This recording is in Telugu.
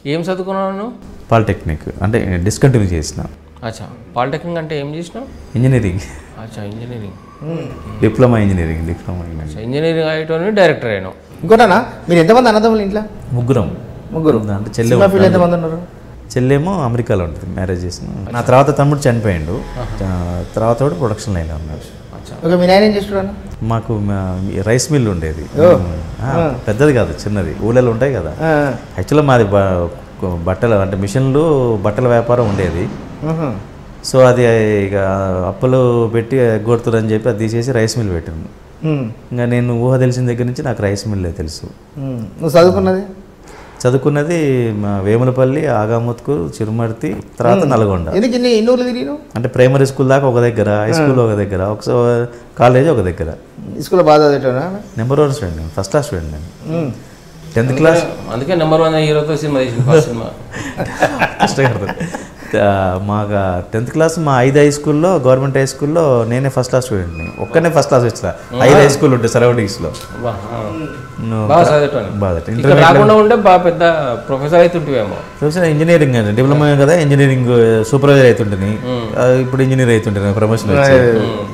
ఏం చదువుకున్నావు నువ్వు పాలిటెక్నిక్ అంటే డిస్కంటిన్యూ చేసిన అచ్చా పాలిటెక్నిక్ అంటే ఏం చేసినావు ఇంజనీరింగ్ అచ్చా engineering diploma engineering diploma engineering అచ్చా ఇంజనీరింగ్ అయ్యేటోని డైరెక్టర్ అయినావు ఇంకోటనా మీరు ఎంతమంది అన్నదమ్ములు ఇంట్లో ముగ్గురం ముగ్గురు అంటే చెల్లె సినిమా ఫీల్డ్ ఎంతమంది ఉన్నారు చెల్లేమో అమెరికాలో ఉంటుంది మ్యారేజ్ చేసిన నా తర్వాత తమ్ముడు చనిపోయిండు ఆ, తర్వాత కూడా ప్రొడక్షన్ లైన్లో ఉన్నాడు అచ్చా ఓకే మీ నాయన ఏం చేస్తున్నాడు మాకు మా- రైస్ మిల్ ఉండేది ఆ, పెద్దది కాదు చిన్నది ఊళ్ళలో ఉంటాయి కదా యాక్చువల్గా మాది బ- బట్టలు అంటే మిషన్లు బట్టల వ్యాపారం ఉండేది సో అది ఇక అప్పులు పెట్టి కొడుతురని చెప్పి అది తీసేసి రైస్ మిల్ పెట్టాను ఇంకా నేను ఊహ తెలిసిన దగ్గర నుంచి నాకు రైస్ మిల్లే తెలుసు నువ్వు చదువుకున్నది చదువుకున్నది మా వేములపల్లి ఆగాముత్కూరు చిరుమర్తి తర్వాత నల్గొండ ఎందుకు ఇన్ని ఇన్ని ఊర్లు తిరిగి అంటే ప్రైమరీ స్కూల్ దాకా ఒక దగ్గర హై స్కూల్ ఒక దగ్గర ఒకసారి కాలేజ్ ఒక దగ్గర స్కూల్లో బాగా చదివేటోనా నెంబర్ వన్ స్టూడెంట్ నేను ఫస్ట్ క్లాస్ స్టూడెంట్ నేను టెన్త్ క్లాస్ అందుకే నెంబర్ వన్ హీరోతో సినిమా తీసిన ఫస్ట్ సినిమా మాకు టెన్త్ క్లాస్ మా ఐదు హై స్కూల్లో గవర్నమెంట్ హై స్కూల్లో నేనే ఫస్ట్ క్లాస్ స్టూడెంట్ని ఒక్కనే ఫస్ట్ క్లాస్ వచ్చిన ఐదు హై స్కూల్ ఉంటాయి సరౌండింగ్స్లో బా, ఆ. బాగా చదివేటోని బాగా ఇక్కడ రాకుండా ఉంటే బాగా పెద్ద ప్రొఫెసర్ అవుతుంటివేమో చూసిన ఇంజనీరింగ్ అండి డిప్లొమా కదా ఇంజనీరింగ్ సూపర్వైజర్ అవుతుంటుంది ఇప్పుడు ఇంజనీర్ అవుతుంటుంది ప్రమోషన్ వచ్చి